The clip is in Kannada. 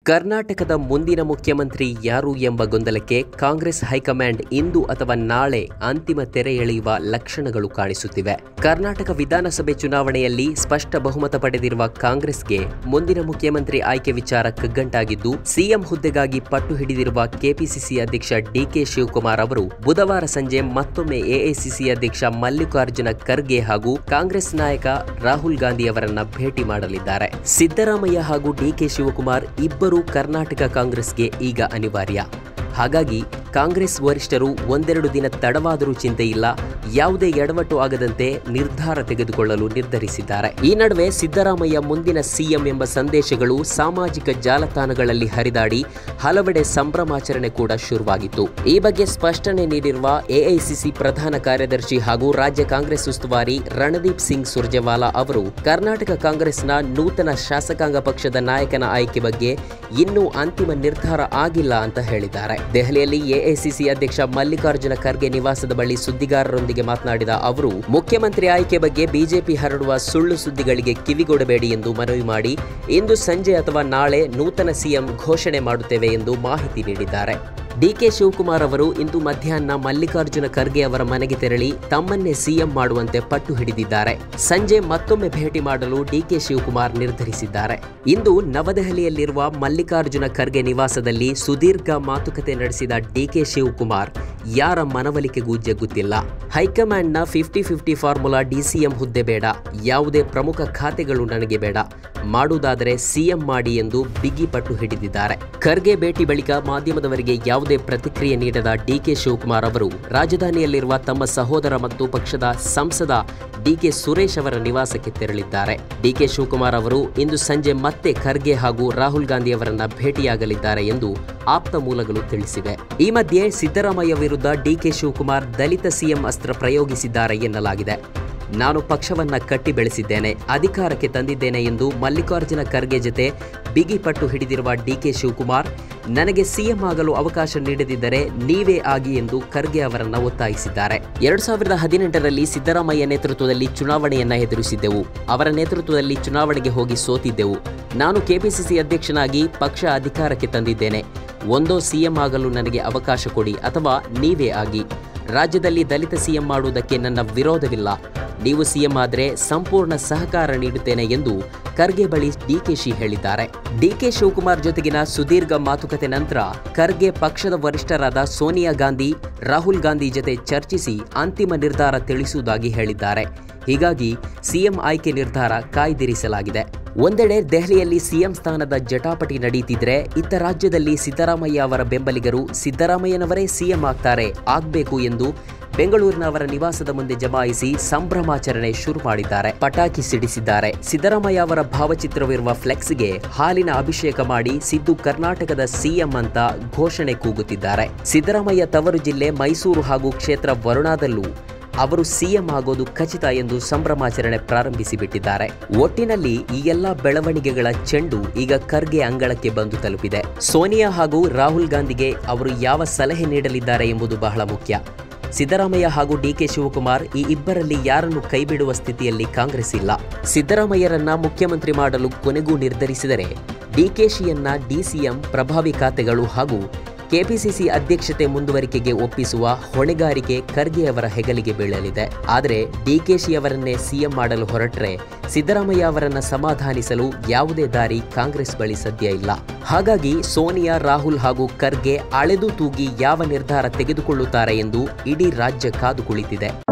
ಕರ್ನಾಟಕದ ಮುಂದಿನ ಮುಖ್ಯಮಂತ್ರಿ ಯಾರು ಎಂಬ ಗೊಂದಲಕ್ಕೆ ಕಾಂಗ್ರೆಸ್ ಹೈಕಮಾಂಡ್ ಇಂದು ಅಥವಾ ನಾಳೆ ಅಂತಿಮ ತೆರೆ ಎಳೆಯುವ ಲಕ್ಷಣಗಳು ಕಾಣಿಸುತ್ತಿವೆ ಕರ್ನಾಟಕ ವಿಧಾನಸಭೆ ಚುನಾವಣೆಯಲ್ಲಿ ಸ್ಪಷ್ಟ ಬಹುಮತ ಪಡೆದಿರುವ ಕಾಂಗ್ರೆಸ್ಗೆ ಮುಂದಿನ ಮುಖ್ಯಮಂತ್ರಿ ಆಯ್ಕೆ ವಿಚಾರ ಕಗ್ಗಂಟಾಗಿದ್ದು ಸಿಎಂ ಹುದ್ದೆಗಾಗಿ ಪಟ್ಟು ಹಿಡಿದಿರುವ ಕೆಪಿಸಿಸಿ ಅಧ್ಯಕ್ಷ ಡಿಕೆ ಶಿವಕುಮಾರ್ ಅವರು ಬುಧವಾರ ಸಂಜೆ ಮತ್ತೊಮ್ಮೆ ಎಐಸಿಸಿ ಅಧ್ಯಕ್ಷ ಮಲ್ಲಿಕಾರ್ಜುನ ಖರ್ಗೆ ಹಾಗೂ ಕಾಂಗ್ರೆಸ್ ನಾಯಕ ರಾಹುಲ್ ಗಾಂಧಿ ಅವರನ್ನ ಭೇಟಿ ಮಾಡಲಿದ್ದಾರೆ ಸಿದ್ದರಾಮಯ್ಯ ಹಾಗೂ ಡಿಕೆ ಶಿವಕುಮಾರ್ ಇಬ್ಬರು ಕರ್ನಾಟಕ ಕಾಂಗ್ರೆಸ್ಗೆ ಈಗ ಅನಿವಾರ್ಯ ಹಾಗಾಗಿ ಕಾಂಗ್ರೆಸ್ ವರಿಷ್ಠರು ಒಂದೆರಡು ದಿನ ತಡವಾದರೂ ಚಿಂತೆ ಇಲ್ಲ ಯಾವುದೇ ಎಡವಟ್ಟು ಆಗದಂತೆ ನಿರ್ಧಾರ ತೆಗೆದುಕೊಳ್ಳಲು ನಿರ್ಧರಿಸಿದ್ದಾರೆ ಈ ನಡುವೆ ಸಿದ್ದರಾಮಯ್ಯ ಮುಂದಿನ ಸಿಎಂ ಎಂಬ ಸಂದೇಶಗಳು ಸಾಮಾಜಿಕ ಜಾಲತಾಣಗಳಲ್ಲಿ ಹರಿದಾಡಿ ಹಲವೆಡೆ ಸಂಭ್ರಮಾಚರಣೆ ಕೂಡ ಶುರುವಾಗಿತ್ತು ಈ ಬಗ್ಗೆ ಸ್ಪಷ್ಟನೆ ನೀಡಿರುವ ಎಐಸಿಸಿ ಪ್ರಧಾನ ಕಾರ್ಯದರ್ಶಿ ಹಾಗೂ ರಾಜ್ಯ ಕಾಂಗ್ರೆಸ್ ಉಸ್ತುವಾರಿ ರಣದೀಪ್ ಸಿಂಗ್ ಸುರ್ಜೇವಾಲಾ ಅವರು ಕರ್ನಾಟಕ ಕಾಂಗ್ರೆಸ್ನ ನೂತನ ಶಾಸಕಾಂಗ ಪಕ್ಷದ ನಾಯಕನ ಆಯ್ಕೆ ಬಗ್ಗೆ ಇನ್ನೂ ಅಂತಿಮ ನಿರ್ಧಾರ ಆಗಿಲ್ಲ ಅಂತ ಹೇಳಿದ್ದಾರೆ ದೆಹಲಿಯಲ್ಲಿ ಎಐಸಿಸಿ ಅಧ್ಯಕ್ಷ ಮಲ್ಲಿಕಾರ್ಜುನ ಖರ್ಗೆ ನಿವಾಸದ ಬಳಿ ಸುದ್ದಿಗಾರರೊಂದಿಗೆ ಮಾತನಾಡಿದ ಅವರು ಮುಖ್ಯಮಂತ್ರಿ ಆಯ್ಕೆ ಬಗ್ಗೆ ಬಿಜೆಪಿ ಹರಡುವ ಸುಳ್ಳು ಸುದ್ದಿಗಳಿಗೆ ಕಿವಿಗೊಡಬೇಡಿ ಎಂದು ಮನವಿ ಮಾಡಿ ಇಂದು ಸಂಜೆ ಅಥವಾ ನಾಳೆ ನೂತನ ಸಿಎಂ ಘೋಷಣೆ ಮಾಡುತ್ತೇವೆ ಎಂದು ಮಾಹಿತಿ ನೀಡಿದ್ದಾರೆ ಡಿಕೆ ಶಿವಕುಮಾರ್ ಅವರು ಇಂದು ಮಧ್ಯಾಹ್ನ ಮಲ್ಲಿಕಾರ್ಜುನ ಖರ್ಗೆ ಅವರ ಮನೆಗೆ ತೆರಳಿ ತಮ್ಮನ್ನೇ ಸಿಎಂ ಮಾಡುವಂತೆ ಪಟ್ಟು ಹಿಡಿದಿದ್ದಾರೆ ಸಂಜೆ ಮತ್ತೊಮ್ಮೆ ಭೇಟಿ ಮಾಡಲು ಡಿಕೆ ಶಿವಕುಮಾರ್ ನಿರ್ಧರಿಸಿದ್ದಾರೆ ಇಂದು ನವದೆಹಲಿಯಲ್ಲಿರುವ ಮಲ್ಲಿಕಾರ್ಜುನ ಖರ್ಗೆ ನಿವಾಸದಲ್ಲಿ ಸುದೀರ್ಘ ಮಾತುಕತೆ ನಡೆಸಿದ ಡಿಕೆ ಶಿವಕುಮಾರ್ ಯಾರ ಮನವೊಲಿಕೆಗೂ ಜಗ್ಗುತ್ತಿಲ್ಲ ಹೈಕಮಾಂಡ್ನ ಫಿಫ್ಟಿ ಫಿಫ್ಟಿ ಫಾರ್ಮುಲಾ ಡಿಸಿಎಂ ಹುದ್ದೆ ಬೇಡ ಯಾವುದೇ ಪ್ರಮುಖ ಖಾತೆಗಳು ನನಗೆ ಬೇಡ ಮಾಡುವುದಾದರೆ ಸಿಎಂ ಮಾಡಿ ಎಂದು ಬಿಗಿ ಪಟ್ಟು ಹಿಡಿದಿದ್ದಾರೆ ಖರ್ಗೆ ಭೇಟಿ ಬಳಿಕ ಮಾಧ್ಯಮದವರಿಗೆ ಯಾವುದೇ ಪ್ರತಿಕ್ರಿಯೆ ನೀಡದ ಡಿಕೆ ಶಿವಕುಮಾರ್ ಅವರು ರಾಜಧಾನಿಯಲ್ಲಿರುವ ತಮ್ಮ ಸಹೋದರ ಮತ್ತು ಪಕ್ಷದ ಸಂಸದ ಡಿಕೆ ಸುರೇಶ್ ಅವರ ನಿವಾಸಕ್ಕೆ ತೆರಳಿದ್ದಾರೆ ಡಿಕೆ ಶಿವಕುಮಾರ್ ಅವರು ಇಂದು ಸಂಜೆ ಮತ್ತೆ ಖರ್ಗೆ ಹಾಗೂ ರಾಹುಲ್ ಗಾಂಧಿ ಅವರನ್ನ ಭೇಟಿಯಾಗಲಿದ್ದಾರೆ ಎಂದು ಆಪ್ತ ಮೂಲಗಳು ತಿಳಿಸಿವೆ ಈ ಮಧ್ಯೆ ಸಿದ್ದರಾಮಯ್ಯ ವಿರುದ್ಧ ಡಿಕೆ ಶಿವಕುಮಾರ್ ದಲಿತ ಸಿಎಂ ಅಸ್ತ್ರ ಪ್ರಯೋಗಿಸಿದ್ದಾರೆ ಎನ್ನಲಾಗಿದೆ ನಾನು ಪಕ್ಷವನ್ನ ಕಟ್ಟಿ ಬೆಳೆಸಿದ್ದೇನೆ ಅಧಿಕಾರಕ್ಕೆ ತಂದಿದ್ದೇನೆ ಎಂದು ಮಲ್ಲಿಕಾರ್ಜುನ ಖರ್ಗೆ ಜೊತೆ ಬಿಗಿ ಪಟ್ಟು ಹಿಡಿದಿರುವ ಡಿಕೆ ಶಿವಕುಮಾರ್ ನನಗೆ ಸಿಎಂ ಆಗಲು ಅವಕಾಶ ನೀಡದಿದ್ದರೆ ನೀವೇ ಆಗಿ ಎಂದು ಖರ್ಗೆ ಅವರನ್ನ ಒತ್ತಾಯಿಸಿದ್ದಾರೆ ಎರಡ್ ಸಾವಿರದ ಹದಿನೆಂಟರಲ್ಲಿ ಸಿದ್ದರಾಮಯ್ಯ ನೇತೃತ್ವದಲ್ಲಿ ಚುನಾವಣೆಯನ್ನ ಎದುರಿಸಿದ್ದೆವು ಅವರ ನೇತೃತ್ವದಲ್ಲಿ ಚುನಾವಣೆಗೆ ಹೋಗಿ ಸೋತಿದ್ದೆವು ನಾನು ಕೆಪಿಸಿಸಿ ಅಧ್ಯಕ್ಷನಾಗಿ ಪಕ್ಷ ಅಧಿಕಾರಕ್ಕೆ ತಂದಿದ್ದೇನೆ ಒಂದೋ ಸಿಎಂ ಆಗಲು ನನಗೆ ಅವಕಾಶ ಕೊಡಿ ಅಥವಾ ನೀವೇ ಆಗಿ ರಾಜ್ಯದಲ್ಲಿ ದಲಿತ ಸಿಎಂ ಮಾಡುವುದಕ್ಕೆ ನನ್ನ ವಿರೋಧವಿಲ್ಲ ನೀವು ಸಿಎಂ ಆದರೆ ಸಂಪೂರ್ಣ ಸಹಕಾರ ನೀಡುತ್ತೇನೆ ಎಂದು ಖರ್ಗೆ ಬಳಿ ಡಿಕೆಶಿ ಹೇಳಿದ್ದಾರೆ ಡಿಕೆ ಶಿವಕುಮಾರ್ ಜೊತೆಗಿನ ಸುದೀರ್ಘ ಮಾತುಕತೆ ನಂತರ ಖರ್ಗೆ ಪಕ್ಷದ ವರಿಷ್ಠರಾದ ಸೋನಿಯಾ ಗಾಂಧಿ ರಾಹುಲ್ ಗಾಂಧಿ ಜೊತೆ ಚರ್ಚಿಸಿ ಅಂತಿಮ ನಿರ್ಧಾರ ತಿಳಿಸುವುದಾಗಿ ಹೇಳಿದ್ದಾರೆ ಹೀಗಾಗಿ ಸಿಎಂ ಆಯ್ಕೆ ನಿರ್ಧಾರ ಕಾಯ್ದಿರಿಸಲಾಗಿದೆ ಒಂದೆಡೆ ದೆಹಲಿಯಲ್ಲಿ ಸಿಎಂ ಸ್ಥಾನದ ಜಟಾಪಟಿ ನಡೆಯುತ್ತಿದ್ರೆ ಇತ್ತ ರಾಜ್ಯದಲ್ಲಿ ಸಿದ್ದರಾಮಯ್ಯ ಅವರ ಬೆಂಬಲಿಗರು ಸಿದ್ದರಾಮಯ್ಯನವರೇ ಸಿಎಂ ಆಗ್ತಾರೆ ಆಗ್ಬೇಕು ಎಂದು ಬೆಂಗಳೂರಿನ ಅವರ ನಿವಾಸದ ಮುಂದೆ ಜಮಾಯಿಸಿ ಸಂಭ್ರಮಾಚರಣೆ ಶುರು ಮಾಡಿದ್ದಾರೆ ಪಟಾಕಿ ಸಿಡಿಸಿದ್ದಾರೆ ಸಿದ್ದರಾಮಯ್ಯ ಅವರ ಭಾವಚಿತ್ರವಿರುವ ಫ್ಲೆಕ್ಸ್ಗೆ ಹಾಲಿನ ಅಭಿಷೇಕ ಮಾಡಿ ಸಿದ್ದು ಕರ್ನಾಟಕದ ಸಿಎಂ ಅಂತ ಘೋಷಣೆ ಕೂಗುತ್ತಿದ್ದಾರೆ ಸಿದ್ದರಾಮಯ್ಯ ತವರು ಜಿಲ್ಲೆ ಮೈಸೂರು ಹಾಗೂ ಕ್ಷೇತ್ರ ವರುಣಾದಲ್ಲೂ ಅವರು ಸಿಎಂ ಆಗೋದು ಖಚಿತ ಎಂದು ಸಂಭ್ರಮಾಚರಣೆ ಪ್ರಾರಂಭಿಸಿ ಬಿಟ್ಟಿದ್ದಾರೆ ಒಟ್ಟಿನಲ್ಲಿ ಈ ಎಲ್ಲಾ ಬೆಳವಣಿಗೆಗಳ ಚೆಂಡು ಈಗ ಖರ್ಗೆ ಅಂಗಳಕ್ಕೆ ಬಂದು ತಲುಪಿದೆ ಸೋನಿಯಾ ಹಾಗೂ ರಾಹುಲ್ ಗಾಂಧಿಗೆ ಅವರು ಯಾವ ಸಲಹೆ ನೀಡಲಿದ್ದಾರೆ ಎಂಬುದು ಬಹಳ ಮುಖ್ಯ ಸಿದ್ದರಾಮಯ್ಯ ಹಾಗೂ ಡಿಕೆ ಶಿವಕುಮಾರ್ ಈ ಇಬ್ಬರಲ್ಲಿ ಯಾರನ್ನು ಕೈಬಿಡುವ ಸ್ಥಿತಿಯಲ್ಲಿ ಕಾಂಗ್ರೆಸ್ ಇಲ್ಲ ಸಿದ್ದರಾಮಯ್ಯರನ್ನ ಮುಖ್ಯಮಂತ್ರಿ ಮಾಡಲು ಕೊನೆಗೂ ನಿರ್ಧರಿಸಿದರೆ ಡಿಕೆಶಿಯನ್ನ ಡಿಸಿಎಂ ಪ್ರಭಾವಿ ಖಾತೆಗಳು ಹಾಗೂ ಕೆಪಿಸಿಸಿ ಅಧ್ಯಕ್ಷತೆ ಮುಂದುವರಿಕೆಗೆ ಒಪ್ಪಿಸುವ ಹೊಣೆಗಾರಿಕೆ ಖರ್ಗೆ ಅವರ ಹೆಗಲಿಗೆ ಬೀಳಲಿದೆ ಆದರೆ ಡಿಕೆಶಿ ಅವರನ್ನೇ ಸಿಎಂ ಮಾಡಲು ಹೊರಟ್ರೆ ಸಿದ್ದರಾಮಯ್ಯ ಅವರನ್ನ ಸಮಾಧಾನಿಸಲು ಯಾವುದೇ ದಾರಿ ಕಾಂಗ್ರೆಸ್ ಬಳಿ ಸದ್ಯ ಇಲ್ಲ ಹಾಗಾಗಿ ಸೋನಿಯಾ ರಾಹುಲ್ ಹಾಗೂ ಖರ್ಗೆ ಅಳೆದು ತೂಗಿ ಯಾವ ನಿರ್ಧಾರ ತೆಗೆದುಕೊಳ್ಳುತ್ತಾರೆ ಎಂದು ಇಡೀ ರಾಜ್ಯ ಕಾದು ಕುಳಿತಿದೆ